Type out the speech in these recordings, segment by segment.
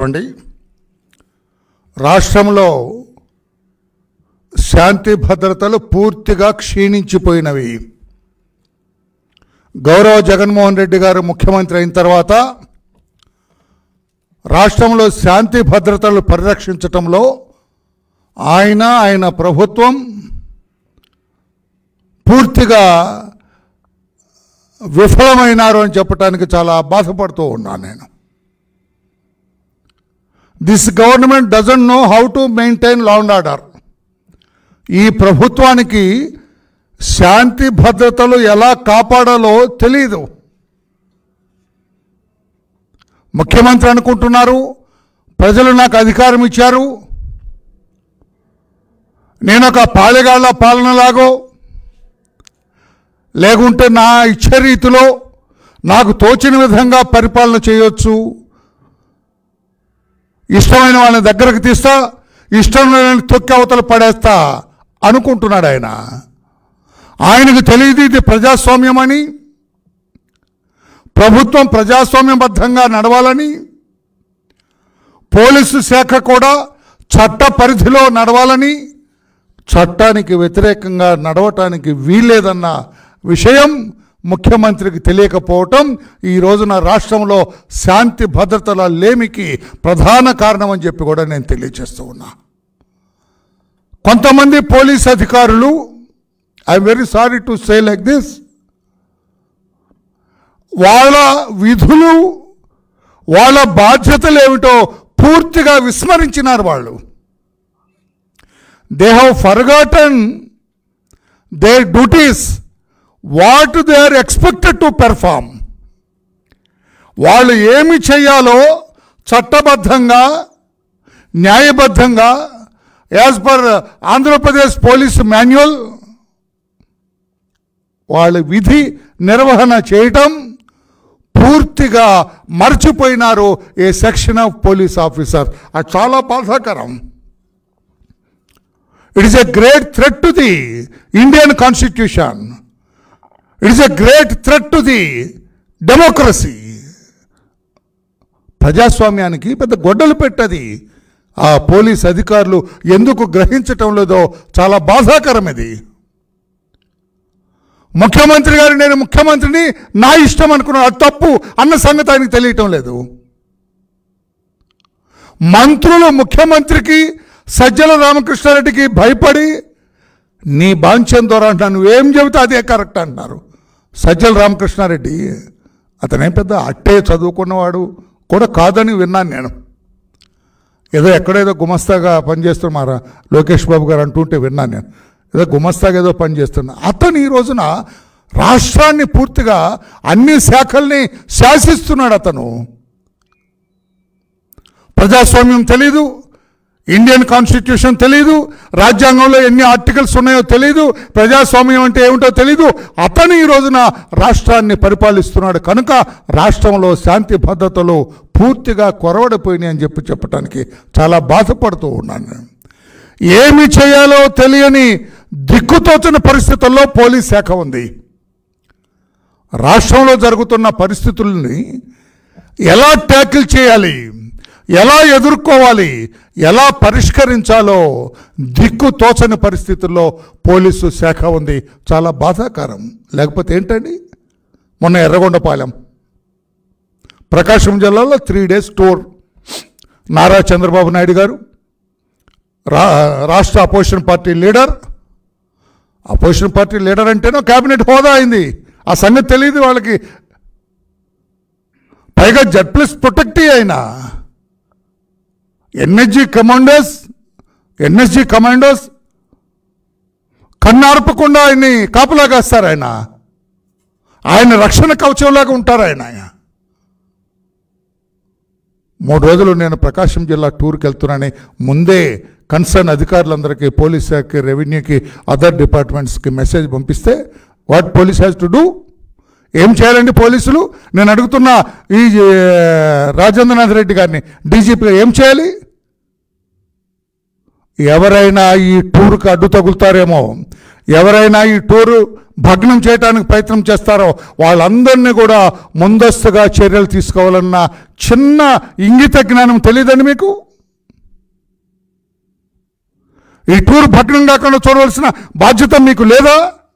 అండి రాష్ట్రంలో శాంతి భద్రతలు పూర్తిగా క్షీణించిపోయినవి గౌరవ జగన్మోహన్ రెడ్డి గారు ముఖ్యమంత్రి అయిన తర్వాత రాష్ట్రంలో శాంతి భద్రతలు పరిరక్షించటంలో ఆయన ఆయన ప్రభుత్వం పూర్తిగా విఫలమైనారు అని చెప్పడానికి చాలా బాధపడుతూ ఉన్నాను నేను this government doesn't know how to maintain law and order ఈ ప్రభుత్వానికి శాంతి భద్రతలు ఎలా కాపాడాలో తెలియదు ముఖ్యమంత్రి అనుకుంటున్నారు ప్రజలు నాకు అధికారం ఇచ్చారు నేను ఒక పాలెగాళ్ళ పాలనలాగో లేకుంటే నా ఇచ్చే రీతిలో నాకు తోచిన విధంగా పరిపాలన చేయొచ్చు ఇష్టమైన వాళ్ళని దగ్గరకు తీస్తా ఇష్టం లేని తొక్కి అవతల పడేస్తా అనుకుంటున్నాడు ఆయన ఆయనకు తెలియదు ఇది ప్రజాస్వామ్యం అని ప్రభుత్వం ప్రజాస్వామ్యబద్ధంగా నడవాలని పోలీసు శాఖ కూడా చట్ట పరిధిలో నడవాలని చట్టానికి వ్యతిరేకంగా నడవటానికి వీల్లేదన్న విషయం ముఖ్యమంత్రికి తెలియకపోవటం ఈ రోజున రాష్ట్రంలో శాంతి భద్రతల లేమికి ప్రధాన కారణం అని చెప్పి కూడా నేను తెలియజేస్తూ ఉన్నా కొంతమంది పోలీస్ అధికారులు I'm very sorry to say like this వాళ్ళ విధులు వాళ్ళ బాధ్యతలు ఏమిటో పూర్తిగా విస్మరించినారు వాళ్ళు they have forgotten there duties what they are expected to perform వాళ్ళు ఏమి చేయాలో చట్టబద్ధంగా న్యాయబద్ధంగా as per Andhra Pradesh police manual వాళ్ళ విధి నిర్వహణ చేయటం పూర్తిగా మర్చిపోయినారు ఏ సెక్షన్ ఆఫ్ పోలీస్ ఆఫీసర్ అది చాలా బాధాకరం it is a great threat to the Indian constitution it is a great threat to the democracy ప్రజాస్వామ్యానికి పెద్ద గొడ్డలు పెట్టది ఆ పోలీస్ అధికారులు ఎందుకు గ్రహించటం లేదో చాలా బాధాకరం ఇది ముఖ్యమంత్రి గారు నేను ముఖ్యమంత్రిని నా ఇష్టం అనుకున్నాను అది తప్పు అన్న సంగతి ఆయనకు తెలియటం లేదు మంత్రులు ముఖ్యమంత్రికి సజ్జల రామకృష్ణారెడ్డికి భయపడి నీ బాంఛం ద్వారా అంటున్నాను నువ్వేం చెబితే అదే కరెక్ట్ అంటున్నారు సజ్జల రామకృష్ణారెడ్డి అతనేం పెద్ద అట్టే చదువుకున్నవాడు కూడా కాదని విన్నాను నేను ఏదో ఎక్కడేదో గుమస్తాగా పనిచేస్తున్నారు లోకేష్ బాబు గారు అంటుంటే విన్నాను నేను ఏదో గుమస్తాగా ఏదో పనిచేస్తున్నా అతను ఈ రోజున రాష్ట్రాన్ని పూర్తిగా అన్ని శాఖల్ని శాసిస్తున్నాడు అతను ప్రజాస్వామ్యం తెలీదు ఇండియన్ కాన్స్టిట్యూషన్ తెలీదు రాజ్యాంగంలో ఎన్ని ఆర్టికల్స్ ఉన్నాయో తెలీదు ప్రజాస్వామ్యం అంటే ఏమిటో తెలీదు అతను ఈ రోజున రాష్ట్రాన్ని పరిపాలిస్తున్నాడు కనుక రాష్ట్రంలో శాంతి భద్రతలు పూర్తిగా కొరవడిపోయినాయి అని చెప్పి చెప్పడానికి చాలా బాధపడుతూ ఉన్నాను నేను. ఏమి చేయాలో తెలియని దిక్కుతోచని పరిస్థితుల్లో పోలీస్ శాఖ ఉంది రాష్ట్రంలో జరుగుతున్న పరిస్థితుల్ని ఎలా ట్యాకిల్ చేయాలి ఎలా ఎదుర్కోవాలి ఎలా పరిష్కరించాలో దిక్కు తోచని పరిస్థితుల్లో పోలీసు శాఖ ఉంది చాలా బాధాకరం లేకపోతే ఏంటండి మొన్న ఎర్రగొండపాలెం ప్రకాశం జిల్లాలో three days tour Nara Chandrababu Naidu garu రా రాష్ట్ర opposition party leader opposition party leader అంటేనో క్యాబినెట్ హోదా అయింది ఆ సంగతి తెలియదు వాళ్ళకి పైగా జడ్ ప్లస్ ప్రొటెక్టీ అయినా ఎన్ఎస్జి కమాండోస్ ఎన్ఎస్జి కమాండోస్ కన్నార్పకుండా ఆయన్ని కాపులాగేస్తారు ఆయన ఆయన రక్షణ కవచంలాగా ఉంటారు ఆయన మూడు రోజులు నేను ప్రకాశం జిల్లా టూర్కి వెళ్తున్నానని ముందే కన్సర్న్ అధికారులందరికీ పోలీస్ శాఖకి రెవెన్యూకి అదర్ డిపార్ట్మెంట్స్కి మెసేజ్ పంపిస్తే what police has to do ఏం చేయాలండి పోలీసులు నేను అడుగుతున్న ఈ ఏ, రాజేంద్రనాథ్ రెడ్డి గారిని డీజీపీగా ఏం చేయాలి ఎవరైనా ఈ టూర్కి అడ్డు తగులుతారేమో ఎవరైనా ఈ టూరు భగ్నం చేయడానికి ప్రయత్నం చేస్తారో వాళ్ళందరినీ కూడా ముందస్తుగా చర్యలు తీసుకోవాలన్న చిన్న ఇంగిత జ్ఞానం తెలియదండి మీకు ఈ టూర్ భగ్నం కాకుండా చూడవలసిన బాధ్యత మీకు లేదా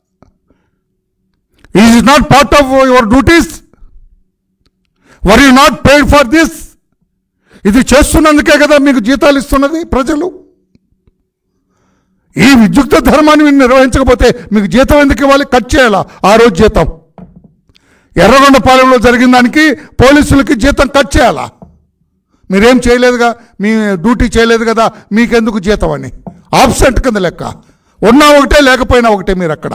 is not part of your duties were you not paid for this ఇది చేస్తున్నందుకే కదా మీకు జీతాలు ఇస్తున్నది ప్రజలు ఈ విద్యుక్త ధర్మాన్ని మీరు నిర్వహించకపోతే మీకు జీతం ఎందుకు ఇవ్వాలి కట్ చేయాలా ఆ రోజు జీతం ఎర్రగొండపాలెంలో జరిగిన దానికి పోలీసులకి జీతం కట్ చేయాలా మీరేం చేయలేదుగా మీ డ్యూటీ చేయలేదు కదా మీకెందుకు జీతం అని ఆబ్సెంట్ కింద లెక్క ఉన్నా ఒకటే లేకపోయినా ఒకటే మీరు అక్కడ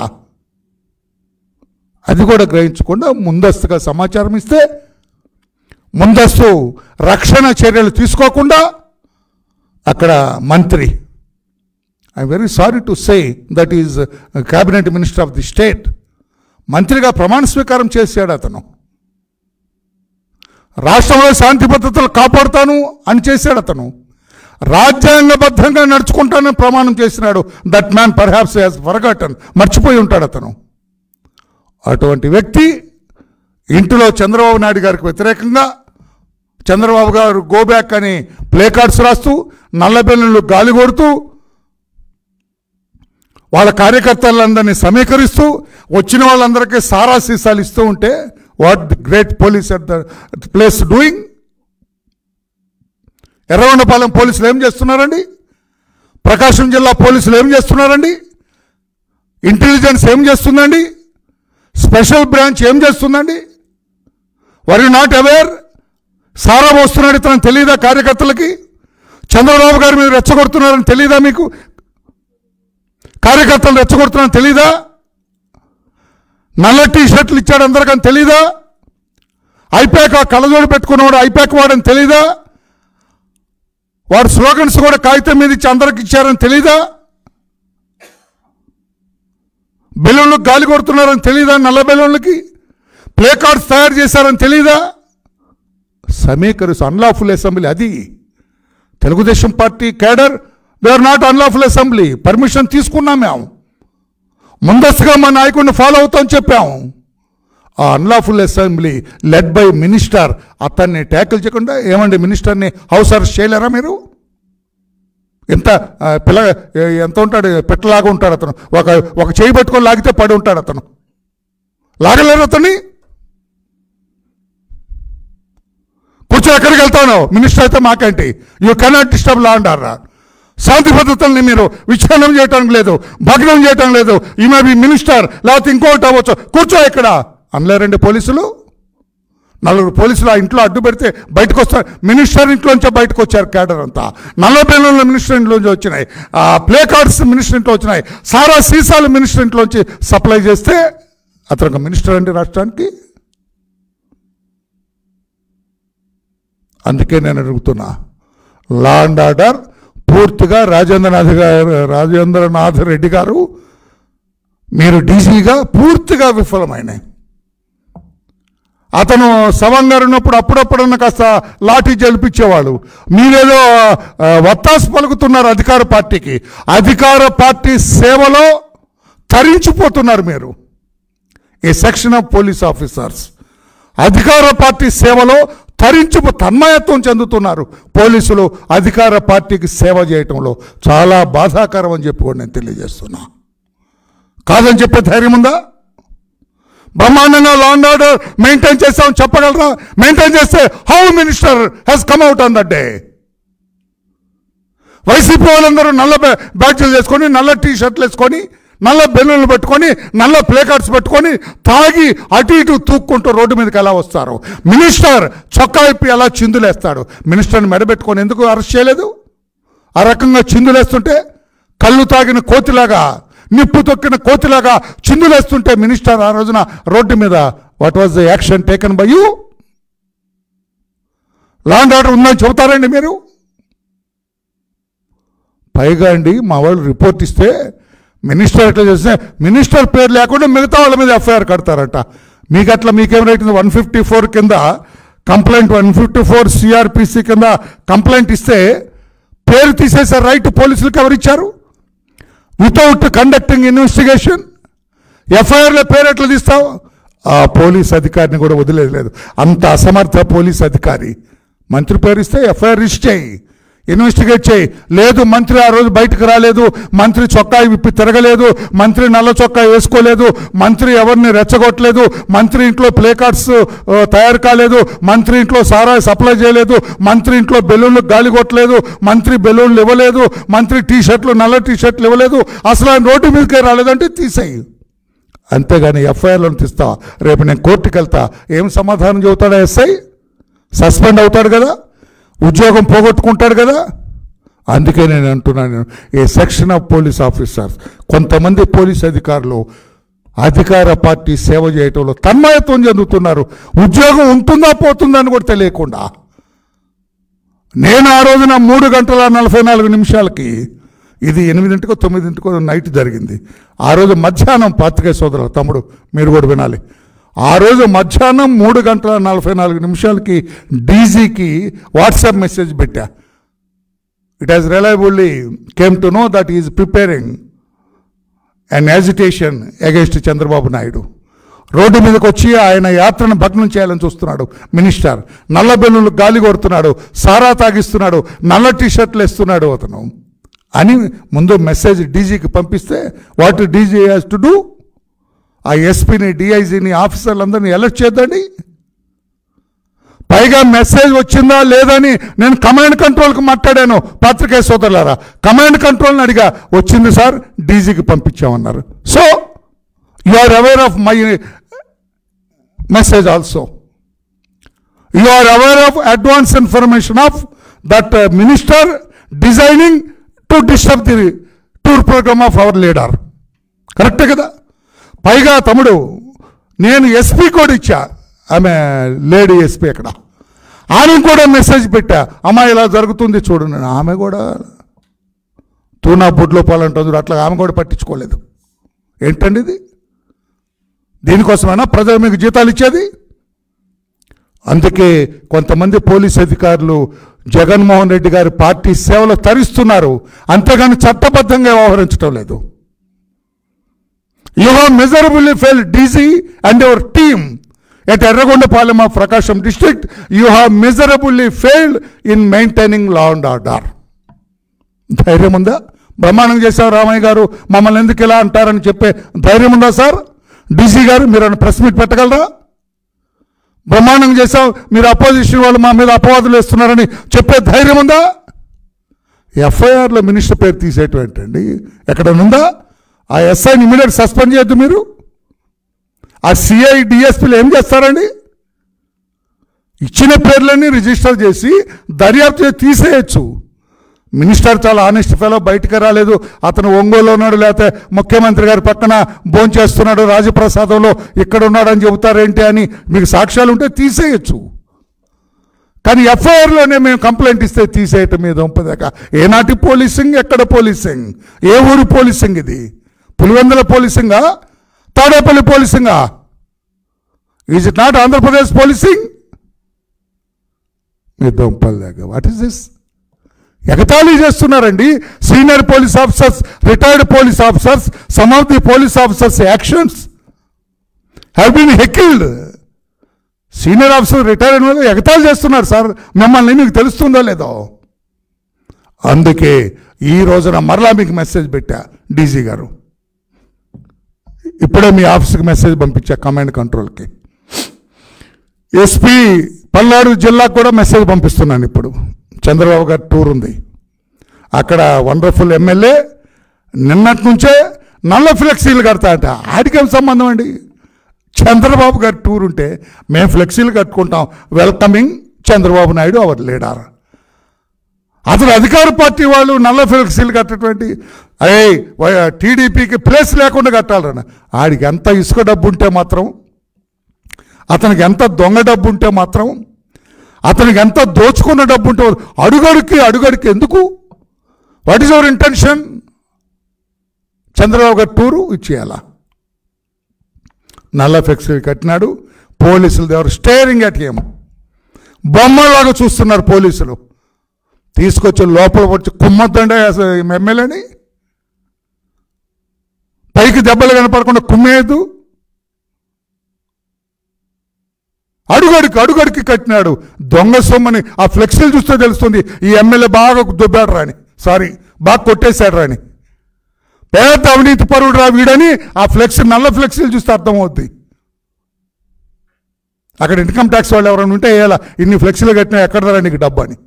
అది కూడా గ్రహించకుండా ముందస్తుగా సమాచారం ఇస్తే ముందస్తు రక్షణ చర్యలు తీసుకోకుండా అక్కడ మంత్రి I very sorry to say that is cabinet minister of the state మంత్రిగా ప్రమాణ స్వీకారం చేశాడు అతను రాష్ట్రంలో శాంతి భద్రతలు కాపాడుతాను అని చేశాడు అతను రాజ్యాంగబద్ధంగా నడుచుకుంటానని ప్రమాణం చేసినాడు that man perhaps has forgotten మర్చిపోయి ఉంటాడు అతను అటువంటి వ్యక్తి ఇంటిలో చంద్రబాబు నాయుడు గారికి వ్యతిరేకంగా చంద్రబాబు గారు గో బ్యాక్ అని ప్లే కార్డ్స్ రాస్తూ నల్లబెల్లులు గాలి కొడుతూ వాళ్ళ కార్యకర్తలందరినీ సమీకరిస్తూ వచ్చిన వాళ్ళందరికీ సారా సీసాలు ఇస్తూ ఉంటే what the great police at the place doing Yerragondapalem పోలీసులు ఏం చేస్తున్నారండి ప్రకాశం జిల్లా పోలీసులు ఏం చేస్తున్నారండి ఇంటెలిజెన్స్ ఏం చేస్తుందండి స్పెషల్ బ్రాంచ్ ఏం చేస్తుందండి వర్ యు నాట్ అవేర్ సారా పోస్తున్నాడు ఇతను తెలియదా కార్యకర్తలకి చంద్రబాబు గారు మీరు రెచ్చగొడుతున్నారని తెలియదా మీకు కార్యకర్తలు రెచ్చగొడుతున్నారని తెలీదా నల్ల టీ షర్ట్లు ఇచ్చాడు అందరికని తెలీదా ఐపాక్ ఆ కళ్ళజోడు పెట్టుకున్నవాడు ఐపాక్ వాడని తెలీదా వాడు స్లోగన్స్ కూడా కాగితం మీద ఇచ్చి అందరికి ఇచ్చారని తెలీదా బెలూన్లు గాలి కొడుతున్నారని తెలీదా నల్ల బెలూన్లకి ప్లే కార్డ్స్ తయారు చేశారని తెలీదా సమీకరిస్తూ అన్లాఫుల్ అసెంబ్లీ అది Telugu Desam party cadre they are not unlawful assembly permission తీసుకున్నాం మేము ముందస్తుగా మా నాయకుడిని ఫాలో అవుతాం చెప్పాము ఆ unlawful assembly led by minister అతన్ని ట్యాకిల్ చేయకుండా ఏమండి మినిస్టర్ని హౌస్ అరెస్ట్ చేయలేరా మీరు ఎంత ఆ, పిల్ల ఏ- ఎంత ఉంటాడు పెట్టలాగా ఉంటాడు అతను ఒక ఒక చేయి పట్టుకొని లాగితే పడి ఉంటాడు అతను లాగలేరు అతన్ని కూర్చో ఎక్కడికి వెళ్తాను మినిస్టర్ అయితే మాకేంటి యూ కెనాట్ డిస్టర్బ్ లా అంటారా శాంతి భద్రతల్ని మీరు విచ్ఛిన్నం చేయటం లేదు భగ్నం చేయటం లేదు ఈ మే బి మినిస్టర్ లేకపోతే ఇంకోటి అవ్వచ్చు కూర్చో ఇక్కడ అనలేరండి పోలీసులు నలుగురు పోలీసులు ఆ ఇంట్లో అడ్డు పెడితే బయటకు వస్తారు మినిస్టర్ ఇంట్లోంచే బయటకు వచ్చారు క్యాడర్ అంతా నలభై నెలల మినిస్టర్ ఇంట్లోంచి వచ్చినాయి ఆ ప్లే కార్డ్స్ మినిస్టర్ ఇంట్లో వచ్చినాయి సారా సీసాలు మినిస్టర్ ఇంట్లోంచి సప్లై చేస్తే అతను ఒక మినిస్టర్ అండి రాష్ట్రానికి అందుకే నేను అడుగుతున్నా లా అండ్ ఆర్డర్ పూర్తిగా రాజేంద్రనాథ్ గారు రాజేంద్రనాథ్ రెడ్డి గారు మీరు డీజీగా పూర్తిగా విఫలమైనాయి అతను సవంగారు ఉన్నప్పుడు అప్పుడప్పుడన్నా కాస్త లాఠీ జలిపించేవాళ్ళు మీరేదో ఆ, వత్తాసు పలుకుతున్నారు అధికార పార్టీకి అధికార పార్టీ సేవలో తరించిపోతున్నారు మీరు a section of police officers అధికార పార్టీ సేవలో తరించిపో తన్మయత్వం చెందుతున్నారు పోలీసులు అధికార పార్టీకి సేవ చేయటంలో చాలా బాధాకరం అని చెప్పి కూడా నేను తెలియజేస్తున్నా కాదని చెప్పే ధైర్యం ఉందా బ్రహ్మాండంగా లా అండ్ ఆర్డర్ మెయింటైన్ చేస్తామని చెప్పగలరా మెయింటైన్ చేస్తే how minister has come out on that day YCP వాళ్ళందరూ నల్ల బ్యా- బ్యాడ్జీలు వేసుకొని నల్ల టీ షర్ట్లు వేసుకొని నల్ల బెలూన్లు పెట్టుకొని నల్ల ప్లే కార్డ్స్ పెట్టుకొని తాగి అటు ఇటు తూక్కుంటూ రోడ్డు మీదకి ఎలా వస్తారు మినిస్టర్ చొక్కా ఇప్పి ఎలా చిందులేస్తాడు మినిస్టర్ని మెడబెట్టుకొని ఎందుకు అరెస్ట్ చేయలేదు ఆ రకంగా చిందులేస్తుంటే కళ్ళు తాగిన కోతిలాగా నిప్పు తొక్కిన కోతిలాగా చిందులేస్తుంటే మినిస్టర్ ఆ రోజున రోడ్డు మీద what was the action taken by you law and order ఉందని చెబుతారండి మీరు పైగా అండి మా వాళ్ళు రిపోర్ట్ ఇస్తే మినిస్టర్ ఎట్లా చేస్తే మినిస్టర్ పేరు లేకుండా మిగతా వాళ్ళ మీద ఎఫ్ఐఆర్ కడతారట మీకు అట్లా మీకేం రైట్ వన్ ఫిఫ్టీ ఫోర్ కింద complaint one fifty four CRPC కింద కంప్లైంట్ ఇస్తే పేరు తీసేసే రైట్ పోలీసులకు ఎవరిచ్చారు వితౌట్ కండక్టింగ్ ఇన్వెస్టిగేషన్ ఎఫ్ఐఆర్లో పేరు ఎట్లా తీస్తావు ఆ పోలీస్ అధికారిని కూడా వదిలేదు అంత అసమర్థ పోలీస్ అధికారి మంత్రి పేరు ఇస్తే ఎఫ్ఐఆర్ రిజిస్టర్ చేయి ఇన్వెస్టిగేట్ చేయి లేదు మంత్రి ఆ రోజు బయటకు రాలేదు మంత్రి చొక్కా విప్పి తిరగలేదు మంత్రి నల్ల చొక్కా వేసుకోలేదు మంత్రి ఎవరిని రెచ్చగొట్టలేదు మంత్రి ఇంట్లో ప్లే కార్డ్స్ ఆ, తయారు కాలేదు మంత్రి ఇంట్లో సారా సప్లై చేయలేదు మంత్రి ఇంట్లో బెలూన్లు గాలి కొట్టలేదు మంత్రి బెలూన్లు ఇవ్వలేదు మంత్రి టీ షర్ట్లు నల్ల టీ షర్ట్లు ఇవ్వలేదు అసలు ఆయన రోడ్డు మీదకే రాలేదంటే తీసేయి అంతేగాని ఎఫ్ఐఆర్లను తీస్తా రేపు నేను కోర్టుకి వెళ్తా ఏం సమాధానం చెబుతాడా ఎస్ఐ సస్పెండ్ అవుతాడు కదా ఉద్యోగం పోగొట్టుకుంటాడు కదా అందుకే నేను అంటున్నాను a section of police officers కొంతమంది పోలీస్ అధికారులు అధికార పార్టీ సేవ చేయటంలో తన్మయత్వం చెందుతున్నారు ఉద్యోగం ఉంటుందా పోతుందా అని కూడా తెలియకుండా నేను ఆ రోజున మూడు గంటల నలభై నాలుగు నిమిషాలకి ఇది ఎనిమిదింటికో తొమ్మిదింటికో నైట్ జరిగింది ఆ రోజు మధ్యాహ్నం పాతికే సోదరుల తమ్ముడు మీరు కూడా వినాలి ఆ రోజు మధ్యాహ్నం మూడు గంటల నలభై నాలుగు నిమిషాలకి డీజీకి వాట్సాప్ మెసేజ్ పెట్టా it has reliably came to know that is preparing and agitation against Chandrababu Naidu road మీదకి వచ్చి ఆయన యాత్రను భగ్నం చేయాలని చూస్తున్నాడు మినిస్టర్ నల్ల బెల్లులు గాలి కొడుతున్నాడు సారా తాగిస్తున్నాడు నల్ల టీ షర్ట్లు వేస్తున్నాడు అతను అని ముందు మెసేజ్ డీజీకి పంపిస్తే what DG has to do ఆ ఎస్పీని డిఐజీని ఆఫీసర్లందరినీ అలర్ట్ చేద్దండి పైగా మెసేజ్ వచ్చిందా లేదని నేను కమాండ్ కంట్రోల్కి మాట్లాడాను పత్రికా సోదరులారా కమాండ్ కంట్రోల్ని అడిగా వచ్చింది సార్ డీజీకి పంపించామన్నారు so you are aware of my message also you are aware of advance information of that minister designing to disturb the tour program of our leader కరెక్టే కదా పైగా తమ్ముడు నేను ఎస్పీ కూడా ఇచ్చా ఆమె లేడీ ఎస్పీ అక్కడ ఆమె కూడా మెసేజ్ పెట్టా అమ్మ ఇలా జరుగుతుంది చూడు నేను ఆమె కూడా తూనా బుడ్లో పాలంటుంది అట్లా ఆమె కూడా పట్టించుకోలేదు ఏంటండి ఇది దీనికోసమైనా ప్రజలు మీకు జీతాలు ఇచ్చేది అందుకే కొంతమంది పోలీస్ అధికారులు జగన్మోహన్ రెడ్డి గారి పార్టీ సేవలు తరిస్తున్నారు అంతేగాని చట్టబద్ధంగా వ్యవహరించడం లేదు you have measurably fail DC and your team at Yerragondapalem of Prakasam district you have measurably failed in maintaining law and order ధైర్యం ఉందా బ్రహ్మాండం చేశారు రామయ్య గారు మమ్మల్ని ఎందుకు ఇలా అంటారని చెప్పే ధైర్యం ఉందా సార్ డీసీ గారు మీరు ప్రెస్ మీట్ పెట్టగలరా బ్రహ్మాండం చేశాం మీరు అపోజిషన్ వాళ్ళు మా మీద అపవాదులు వేస్తున్నారని చెప్పే ధైర్యం ఉందా ఎఫ్ఐఆర్లో మినిస్టర్ పేరు తీసేయటం ఏంటండి ఎక్కడనుందా ఆ ఎస్ఐని ఇమీడియట్ సస్పెండ్ చేయొద్దు మీరు ఆ సిఐ డిఎస్పీలు ఏం చేస్తారండి ఇచ్చిన పేర్లన్నీ రిజిస్టర్ చేసి దర్యాప్తు చేసి తీసేయచ్చు మినిస్టర్ చాలా ఆనెస్ట్ ఫెలో బయటకు రాలేదు అతను ఒంగోలు ఉన్నాడు లేకపోతే ముఖ్యమంత్రి గారి పక్కన భోంచేస్తున్నాడు రాజప్రసాదంలో ఇక్కడ ఉన్నాడని చెబుతారేంటి అని మీకు సాక్ష్యాలు ఉంటే తీసేయచ్చు కానీ ఎఫ్ఐఆర్లోనే మేము కంప్లైంట్ ఇస్తే తీసేయటం మీద ఉంపదాక ఏనాటి పోలీసింగ్ ఎక్కడ పోలీసింగ్ ఏ ఊరు పోలీసింగ్ ఇది పులివెందుల పోలీసింగా తాడేపల్లి పోలీసింగా is it not Andhra Pradesh policing మీ దొంపలు దాకా వాట్ ఈస్ దిస్ ఎగతాళి చేస్తున్నారండి senior police officers retired police officers some of the police officers actions have been heckled senior officer retire అయిన వాళ్ళు ఎగతాళి చేస్తున్నారు సార్ మిమ్మల్ని మీకు తెలుస్తుందో లేదో అందుకే ఈ రోజున మరలా మీకు మెసేజ్ పెట్టా డీజీ గారు ఇప్పుడే మీ ఆఫీస్కి మెసేజ్ పంపించా కమాండ్ కంట్రోల్కి ఎస్పీ పల్నాడు జిల్లాకు కూడా మెసేజ్ పంపిస్తున్నాను ఇప్పుడు చంద్రబాబు గారి టూర్ ఉంది అక్కడ వండర్ఫుల్ ఎమ్మెల్యే నిన్నటి నుంచే నల్ల ఫ్లెక్సీలు కడతాట ఆడికేం సంబంధం అండి చంద్రబాబు గారి టూర్ ఉంటే మేము ఫ్లెక్సీలు కట్టుకుంటాం welcoming Chandrababu Naidu our leader అతను అధికార పార్టీ వాళ్ళు నల్ల ఫ్లెక్సీలు కట్టటువంటి అయ్యే టీడీపీకి ప్లేస్ లేకుండా కట్టాలన్న ఆడికి ఎంత ఇసుక డబ్బు ఉంటే మాత్రం అతనికి ఎంత దొంగ డబ్బు ఉంటే మాత్రం అతనికి ఎంత దోచుకున్న డబ్బు ఉంటే అడుగడుకి అడుగడుకి ఎందుకు what is our intention Chandrababu గారు టూరు ఇచ్చేయాలా నల్ల ఫ్లెక్సీలు కట్టినాడు పోలీసులు దేవరు స్టేరింగ్ అట్ హిమ్ బొమ్మలాగా చూస్తున్నారు పోలీసులు తీసుకొచ్చి లోపల వచ్చి కుమ్మొద్దండి అసలు ఎమ్మెల్యేని పైకి దెబ్బలు కనపడకుండా కుమ్మేయద్దు అడుగడుకు అడుగడుకి కట్టినాడు దొంగ సొమ్మని ఆ ఫ్లెక్సీలు చూస్తే తెలుస్తుంది ఈ ఎమ్మెల్యే బాగా దుబ్బాడు రాని సారీ బాగా కొట్టేశాడు రాని పేద అవినీతి పరుడు రా వీడని ఆ ఫ్లెక్స్ నల్ల ఫ్లెక్సీలు చూస్తే అర్థమవుద్ది అక్కడ ఇన్కమ్ ట్యాక్స్ వాళ్ళు ఎవరైనా ఉంటే వేయాల ఇన్ని ఫ్లెక్సీలు కట్టినా ఎక్కడ రా నీకు డబ్బు అని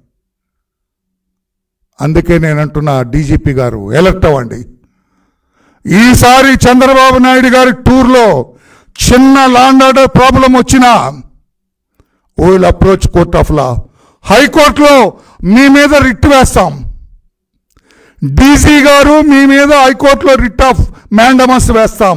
అందుకే నేను అంటున్నా డీజీపీ గారు ఎలర్ట్ అవ్వండి ఈసారి చంద్రబాబు నాయుడు గారి టూర్లో చిన్న లాండ్ ఆర్డర్ ప్రాబ్లం వచ్చినా will approach court of law హైకోర్టులో మీ మీద రిట్ వేస్తాం డీసీ గారు మీ మీద హైకోర్టులో రిట్ ఆఫ్ మ్యాండమస్ వేస్తాం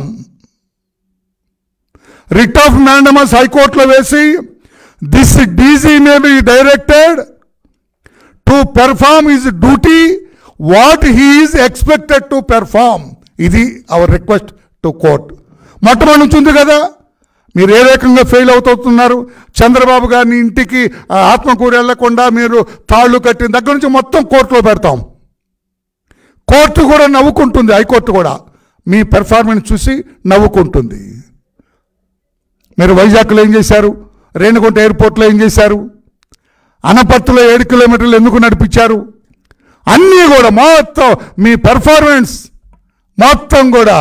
రిట్ ఆఫ్ మ్యాండమస్ హైకోర్టులో వేసి this DC may be directed to perform is duty what he is expected to perform ఇది అవర్ రిక్వెస్ట్ టు కోర్ట్ మొట్టమొదటి నుంచి ఉంది కదా మీరు ఏ రకంగా ఫెయిల్ అవుతున్నారు చంద్రబాబు గారిని ఇంటికి ఆ, ఆత్మకూరు వెళ్లకుండా మీరు తాళ్ళు కట్టిన దగ్గర నుంచి మొత్తం కోర్టులో పెడతాం కోర్టు కూడా నవ్వుకుంటుంది హైకోర్టు కూడా మీ పెర్ఫార్మెన్స్ చూసి నవ్వుకుంటుంది మీరు వైజాగ్లో ఏం చేశారు రేణిగుంట ఎయిర్పోర్ట్లో ఏం చేశారు అనపర్తిలో ఏడు కిలోమీటర్లు ఎందుకు నడిపించారు అన్నీ కూడా మొత్తం మీ పెర్ఫార్మెన్స్ మొత్తం కూడా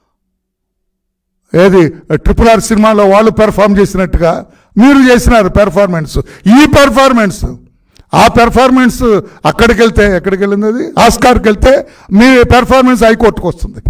ఏది ట్రిపుల్ ఆర్ సినిమాలో వాళ్ళు పెర్ఫామ్ చేసినట్టుగా మీరు చేసినారు పెర్ఫార్మెన్స్ ఈ పెర్ఫార్మెన్స్ ఆ పెర్ఫార్మెన్స్ అక్కడికి వెళ్తే ఎక్కడికి వెళ్ళింది అది ఆస్కార్కి వెళ్తే మీ పెర్ఫార్మెన్స్ హైకోర్టుకు వస్తుంది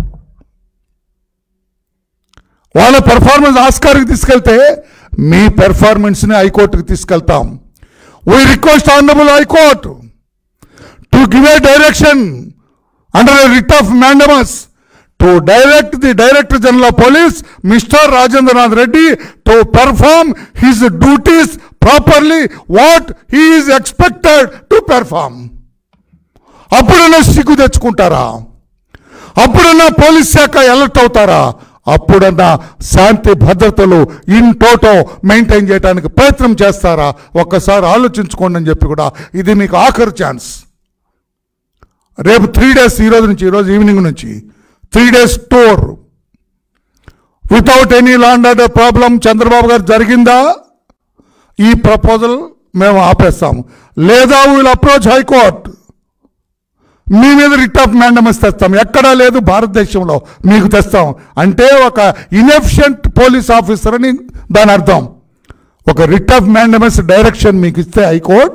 వాళ్ళ పెర్ఫార్మెన్స్ ఆస్కార్కి తీసుకెళ్తే మీ పెర్ఫార్మెన్స్ని హైకోర్టుకి తీసుకెళ్తాం we request honourable High Court to give a direction under writ of mandamus to direct the director general of police mister Rajendranath Reddy to perform his duties properly what he is expected to perform అప్పుడన్నా సిగ్గు తెచ్చుకుంటారా అప్పుడన్నా police శాఖ alert అవుతారా అప్పుడన్నా శాంతి భద్రతలు in toto maintain చేయడానికి ప్రయత్నం చేస్తారా ఒక్కసారి ఆలోచించుకోండి అని చెప్పి కూడా ఇది మీకు ఆఖరి ఛాన్స్ రేపు త్రీ డేస్ ఈ రోజు నుంచి ఈరోజు ఈవినింగ్ నుంచి three days tour without any law and order problem Chandrababu గారు జరిగిందా ఈ ప్రపోజల్ మేము ఆపేస్తాము లేదా వీల్ అప్రోచ్ హైకోర్ట్ మీ మీద రిట్ ఆఫ్ మ్యాండమస్ తెస్తాం ఎక్కడా లేదు భారతదేశంలో మీకు తెస్తాం అంటే ఒక ఇన్ఎఫిషియంట్ పోలీస్ ఆఫీసర్ అని దాని అర్థం ఒక రిట్ ఆఫ్ మ్యాండమస్ డైరెక్షన్ మీకు ఇస్తే High Court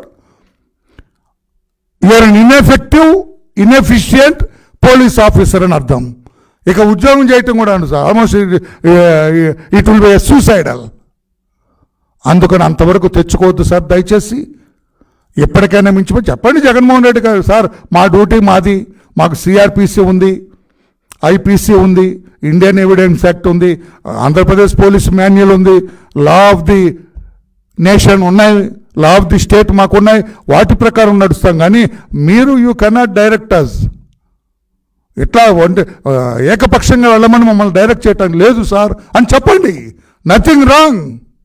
you are an ineffective inefficient police officer అని అర్థం ఇక ఉద్యోగం చేయటం కూడా sir almost it will be suicidal అందుకని అంతవరకు తెచ్చుకోవద్దు సార్ దయచేసి ఎప్పటికైనా మించిపోయి చెప్పండి జగన్మోహన్ రెడ్డి గారు సార్ మా డ్యూటీ మాది మాకు సిఆర్పిసి ఉంది ఐపీసీ ఉంది ఇండియన్ ఎవిడెన్స్ యాక్ట్ ఉంది ఆంధ్రప్రదేశ్ పోలీస్ మాన్యువల్ ఉంది లా ఆఫ్ ది నేషన్ ఉన్నాయి లా ఆఫ్ ది స్టేట్ మాకు ఉన్నాయి వాటి ప్రకారం నడుస్తాం కానీ మీరు యూ కెనాట్ డైరెక్టర్స్ ఇట్లా వంట ఆ, ఏకపక్షంగా వెళ్ళమని మమ్మల్ని డైరెక్ట్ చేయటం లేదు సార్ అని చెప్పండి నథింగ్ రాంగ్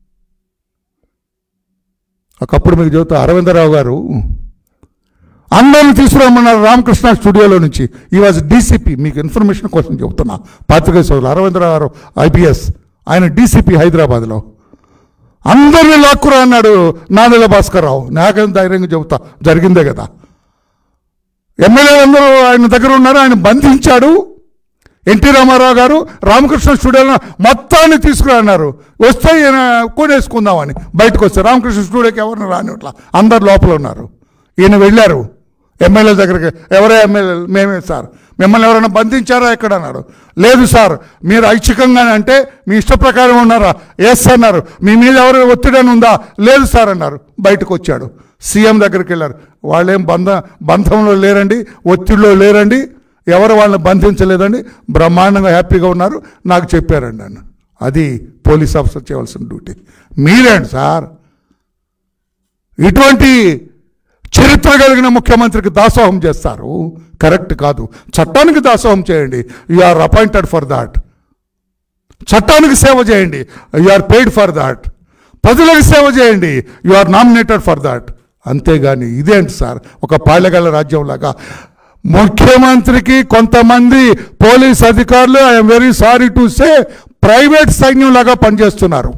ఒకప్పుడు మీకు చెబుతా అరవిందరావు గారు అందరిని తీసుకురామన్నారు రామకృష్ణ స్టూడియోలో నుంచి ఈ వాజ్ డీసీపీ మీకు ఇన్ఫర్మేషన్ కోసం చెబుతున్నా పాత్రికేయ సోదరులు అరవిందరావు గారు ఐపీఎస్ ఆయన డీసీపీ హైదరాబాద్లో అందరినీ లాక్కురా అన్నాడు నాదెల భాస్కర్ రావు నాకేం ధైర్యంగా చెబుతా జరిగిందే కదా ఎమ్మెల్యేలందరూ ఆయన దగ్గర ఉన్నారు ఆయన బంధించాడు ఎన్టీ రామారావు గారు రామకృష్ణ స్టూడియోలో మొత్తాన్ని తీసుకురా అన్నారు వస్తే ఈయన కొనేసుకుందామని బయటకు వస్తే రామకృష్ణ స్టూడియోకి ఎవరిని రానిట్లా అందరు లోపల ఉన్నారు ఈయన వెళ్ళారు ఎమ్మెల్యే దగ్గరికి ఎవరే ఎమ్మెల్యే మేమే సార్ మిమ్మల్ని ఎవరైనా బంధించారా ఎక్కడ అన్నారు లేదు సార్ మీరు ఐచ్ఛికంగానే అంటే మీ ఇష్ట ప్రకారం ఉన్నారా ఎస్ అన్నారు మీ మీద ఎవరు ఒత్తిడి అని ఉందా లేదు సార్ అన్నారు బయటకు వచ్చాడు సీఎం దగ్గరికి వెళ్ళారు వాళ్ళేం బంధ బంధంలో లేరండి ఒత్తిడిలో లేరండి ఎవరు వాళ్ళని బంధించలేదండి బ్రహ్మాండంగా హ్యాపీగా ఉన్నారు నాకు చెప్పారండి అన్న అది పోలీస్ ఆఫీసర్ చేయవలసిన డ్యూటీ మీరేంటి సార్ ఇటువంటి చరిత్ర కలిగిన ముఖ్యమంత్రికి దాసోహం చేస్తారు కరెక్ట్ కాదు చట్టానికి దాసోహం చేయండి you are appointed for that చట్టానికి సేవ చేయండి you are paid for that ప్రజలకు సేవ చేయండి you are nominated for that అంతేగాని ఇదేంటి సార్ ఒక పాళ్ళగల రాజ్యంలాగా ముఖ్యమంత్రికి కొంతమంది పోలీస్ అధికారులు I'm very sorry to say private సైన్యం లాగా పనిచేస్తున్నారు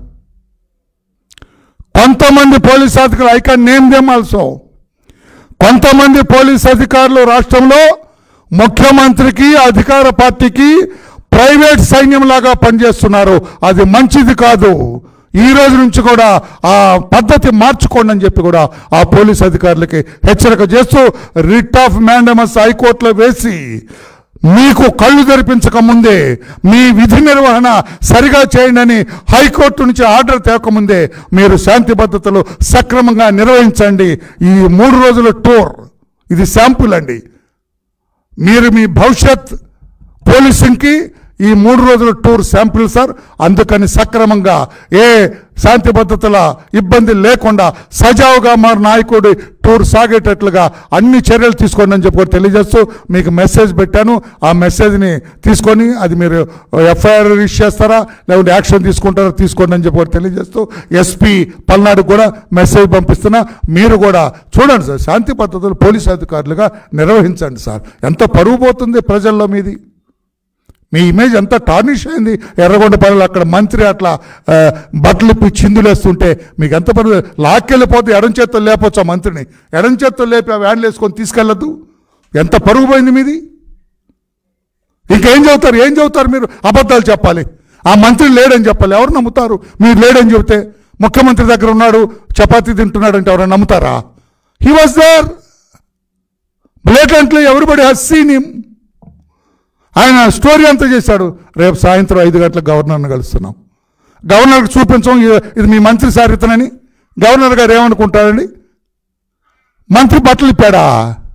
కొంతమంది పోలీస్ అధికారులు I can name them also కొంతమంది పోలీస్ అధికారులు రాష్ట్రంలో ముఖ్యమంత్రికి అధికార పార్టీకి ప్రైవేట్ సైన్యం లాగా పనిచేస్తున్నారు అది మంచిది కాదు ఈ రోజు నుంచి కూడా ఆ పద్ధతి మార్చుకోండి అని చెప్పి కూడా ఆ పోలీస్ అధికారులకి హెచ్చరిక చేస్తూ రిట్ ఆఫ్ మ్యాండమస్ హైకోర్టులో వేసి మీకు కళ్ళు తెరిపించక ముందే మీ విధి నిర్వహణ సరిగా చేయండి అని హైకోర్టు నుంచి ఆర్డర్ తేకముందే మీరు శాంతి భద్రతలు సక్రమంగా నిర్వహించండి ఈ మూడు రోజుల టూర్ ఇది శాంపుల్ అండి మీరు మీ భవిష్యత్ పోలీసింగ్కి ఈ మూడు రోజుల టూర్ శాంపిల్ సార్ అందుకని సక్రమంగా ఏ శాంతి భద్రతల ఇబ్బంది లేకుండా సజావుగా మా నాయకుడి టూర్ సాగేటట్లుగా అన్ని చర్యలు తీసుకోండి అని చెప్పి కూడా తెలియజేస్తూ మీకు మెసేజ్ పెట్టాను ఆ మెసేజ్ని తీసుకొని అది మీరు ఎఫ్ఐఆర్ రిజిస్టర్ చేస్తారా లేకుంటే యాక్షన్ తీసుకుంటారా తీసుకోండి అని చెప్పి కూడా తెలియజేస్తూ ఎస్పీ పల్నాడు కూడా మెసేజ్ పంపిస్తున్నా మీరు కూడా చూడండి సార్ శాంతి భద్రతలు పోలీస్ అధికారులుగా నిర్వహించండి సార్ ఎంత పరువు పోతుంది ప్రజల్లో మీది మీ ఇమేజ్ ఎంత టార్నిష్ అయింది ఎర్రగొండ పనులు అక్కడ మంత్రి అట్లా ఆ, బట్టలు ఇప్పి చిందులేస్తుంటే మీకు ఎంత పని లాక్కెళ్ళిపోతే ఎడం చేత్తో లేపొచ్చు ఆ మంత్రిని ఎడం చేత్తో లేపి ఆ వ్యాన్లు వేసుకొని తీసుకెళ్ళద్దు ఎంత పరుగు పోయింది మీది ఇంకేం చెబుతారు ఏం చెబుతారు మీరు అబద్ధాలు చెప్పాలి ఆ మంత్రి లేడని చెప్పాలి ఎవరు నమ్ముతారు మీరు లేడని చెబితే ముఖ్యమంత్రి దగ్గర ఉన్నాడు చపాతీ తింటున్నాడు అంటే ఎవరైనా నమ్ముతారా he was there blatantly everybody has seen him ఆయన స్టోరీ అంతా చేశాడు రేపు సాయంత్రం ఐదు గంటలకు గవర్నర్ని కలుస్తున్నాం గవర్నర్కి చూపించం ఇది- ఇది మీ మంత్రి సార్ ఇతనని గవర్నర్ గారు ఏమనుకుంటారండి మంత్రి బట్టలు ఇప్పాడా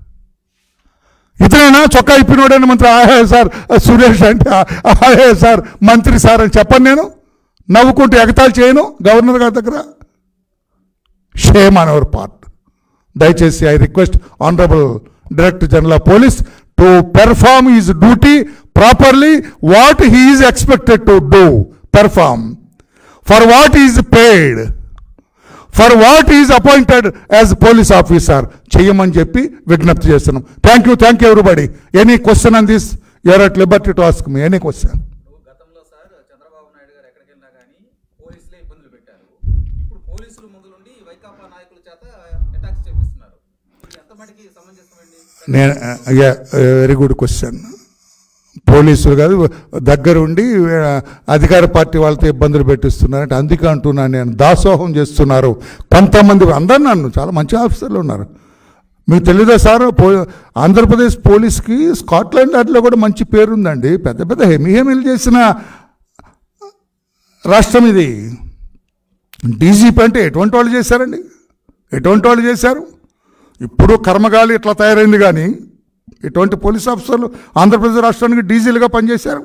ఇతనేనా చొక్కా ఇప్పినోడైన మంత్రి ఆహే సార్ సురేష్ అంటే ఆహే సార్ మంత్రి సార్ అని చెప్పను నేను నవ్వుకుంటూ ఎగతాళి చేయను గవర్నర్ గారి దగ్గర షేమ్ ఆన్ అవర్ పార్ట్ దయచేసి I request honourable director general of police to perform is duty properly what he is expected to do perform for what is paid for what is appointed as police officer చెయ్యమని చెప్పి విజ్ఞప్తి చేస్తున్నాం thank you thank you everybody any question on this you are at liberty to ask me any question ఇప్పుడు గతంలో sir Chandrababu Naidu గారు ఎక్కడికి వెళ్ళినా కానీ పోలీసులే ఇబ్బందులు పెట్టారు ఇప్పుడు పోలీసులు ముందులుండి వైకాపా నాయకుల చేత అటాక్స్ చేపిస్తున్నారు ఇది ఎంత మటుకి సమంజసమండి నేను వెరీ గుడ్ క్వశ్చన్ పోలీసులు కాదు దగ్గరుండి ఆ, అధికార పార్టీ వాళ్ళతో ఇబ్బందులు పెట్టిస్తున్నారంటే అందుకే అంటున్నాను నేను దాసోహం చేస్తున్నారు కొంతమంది అందరు నన్ను చాలా మంచి ఆఫీసర్లు ఉన్నారు మీకు తెలియదా సార్ పో ఆంధ్రప్రదేశ్ పోలీస్కి స్కాట్లాండ్ వాటిలో కూడా మంచి పేరు ఉందండి పెద్ద పెద్ద హెమీ హెమీలు చేసిన రాష్ట్రం ఇది డీజీపీ అంటే ఎటువంటి వాళ్ళు చేశారండి ఎటువంటి వాళ్ళు చేశారు ఇప్పుడు కర్మగాలి ఇట్లా తయారైంది కానీ ఇటువంటి పోలీస్ ఆఫీసర్లు ఆంధ్రప్రదేశ్ రాష్ట్రానికి డీజీలుగా పనిచేశారు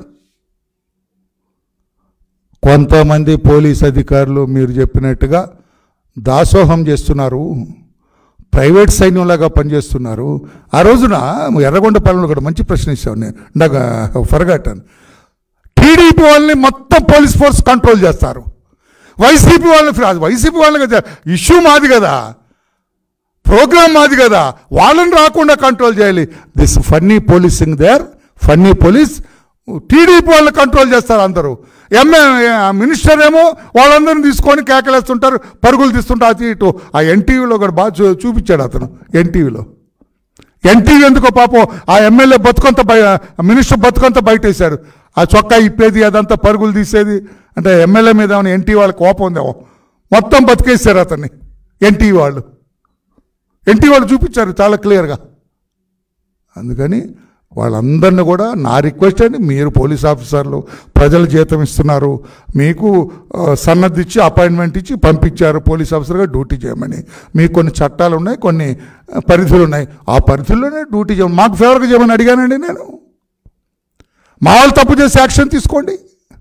కొంతమంది పోలీస్ అధికారులు మీరు చెప్పినట్టుగా దాసోహం చేస్తున్నారు ప్రైవేట్ సైన్యంలాగా పనిచేస్తున్నారు ఆ రోజున ఎర్రగొండ పాలనలో కూడా మంచి ప్రశ్న ఇచ్చాను నేను ఇందాక ఫరగట్టాను టీడీపీ వాళ్ళని మొత్తం పోలీస్ ఫోర్స్ కంట్రోల్ చేస్తారు వైసీపీ వాళ్ళని ఫ్రీ- వైసీపీ వాళ్ళని కదా ఇష్యూ మాది కదా ప్రోగ్రామ్ మాది కదా వాళ్ళని రాకుండా కంట్రోల్ చేయాలి this funny policing there funny police TDP వాళ్ళని కంట్రోల్ చేస్తారు అందరూ ఎంఏ మినిస్టర్ ఏమో వాళ్ళందరిని తీసుకొని కేకలేస్తుంటారు పరుగులు తీస్తుంటారు అటు ఇటు ఆ ఎన్టీవీలో కూడా బాగా చూ చూపించాడు అతను ఎన్టీవీలో ఎన్టీవీ ఎందుకో పాపం ఆ ఎమ్మెల్యే బతుకంత బయ మినిస్టర్ బతుకంత బయటేశాడు ఆ చొక్కా ఇప్పేది అదంతా పరుగులు తీసేది అంటే ఎమ్మెల్యే మీద ఏమైనా ఎన్టీ వాళ్ళ కోపం ఉందేమో మొత్తం బతికేశారు అతన్ని ఎన్టీవీ వాళ్ళు ఎన్టీ వాళ్ళు చూపించారు చాలా క్లియర్గా అందుకని వాళ్ళందరినీ కూడా నా రిక్వెస్ట్ అండి మీరు పోలీస్ ఆఫీసర్లు ప్రజలు జీతం ఇస్తున్నారు మీకు ఆ, సన్నద్ధి ఇచ్చి అపాయింట్మెంట్ ఇచ్చి పంపించారు పోలీస్ ఆఫీసర్గా డ్యూటీ చేయమని మీకు కొన్ని చట్టాలు ఉన్నాయి కొన్ని ఆ, పరిధులు ఉన్నాయి ఆ పరిధుల్లోనే డ్యూటీ చేయమని మాకు ఫేవర్గా చేయమని అడిగానండి నేను మా వాళ్ళు తప్పు చేసి యాక్షన్ తీసుకోండి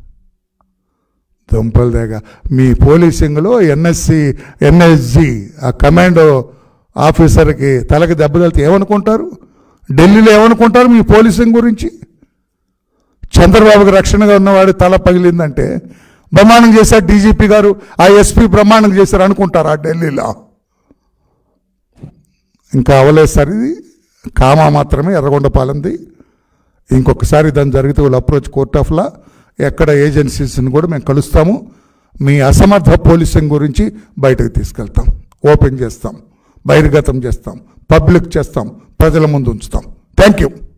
దుంపల దగ్గర మీ పోలీసింగ్లో ఎన్ఎస్సి ఎన్ఎస్జి ఆ కమాండో ఆఫీసర్కి తలకి దెబ్బ తగిలితే ఏమనుకుంటారు ఢిల్లీలో ఏమనుకుంటారు మీ పోలీసింగ్ గురించి చంద్రబాబుకి రక్షణగా ఉన్నవాడి తల పగిలిందంటే బ్రహ్మాండం చేశారు డీజీపీ గారు ఆ ఎస్పీ బ్రహ్మాండం చేశారు అనుకుంటారు ఆ ఢిల్లీలో ఇంకా అవ్వలేదు సార్ ఇది కామా మాత్రమే ఎర్రగొండపాలెంది ఇంకొకసారి దాని జరిగితే వాళ్ళు అప్రోచ్ కోర్ట్ ఆఫ్ లా ఎక్కడ ఏజెన్సీస్ని కూడా మేము కలుస్తాము మీ అసమర్థ పోలీసింగ్ గురించి బయటకు తీసుకెళ్తాం ఓపెన్ చేస్తాం బహిర్గతం చేస్తాం పబ్లిక్ చేస్తాం ప్రజల ముందు ఉంచుతాం థ్యాంక్ యూ